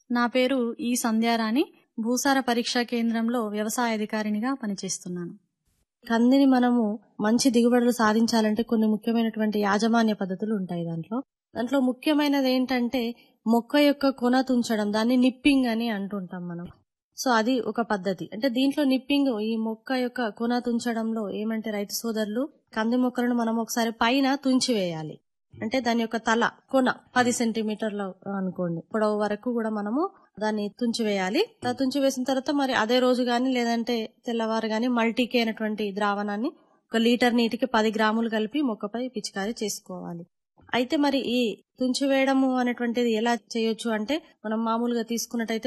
నా పేరు ఈ సంధ్యారాణి భూసార పరీక్షా కేంద్రంలో వ్యవసాయ అధికారినిగా పనిచేస్తున్నాను కందిని మనము మంచి దిగుబడులు సాధించాలంటే కొన్ని ముఖ్యమైనటువంటి యాజమాన్య పద్ధతులు ఉంటాయి దాంట్లో దాంట్లో ముఖ్యమైనది ఏంటంటే మొక్క యొక్క కొన తుంచడం దాన్ని నిప్పింగ్ అని అంటుంటాం మనం సో అది ఒక పద్ధతి అంటే దీంట్లో నిప్పింగ్ ఈ మొక్క యొక్క కొన తుంచడంలో ఏమంటే రైతు సోదరులు కంది మొక్కలను మనం ఒకసారి పైన తుంచి వేయాలి అంటే దాని యొక్క తల కొన పది సెంటీమీటర్ల అనుకోండి పొడవు వరకు కూడా మనము దాన్ని తుంచి వేయాలి ఆ తుంచి వేసిన తర్వాత మరి అదే రోజు గాని లేదంటే తెల్లవారు గాని మల్టీకే అయినటువంటి ద్రావణాన్ని ఒక లీటర్ నీటికి పది గ్రాములు కలిపి మొక్కపై పిచికారీ చేసుకోవాలి అయితే మరి ఈ తుంచి వేయడము అనేటువంటిది ఎలా చేయొచ్చు అంటే మనం మామూలుగా తీసుకున్నట్టయితే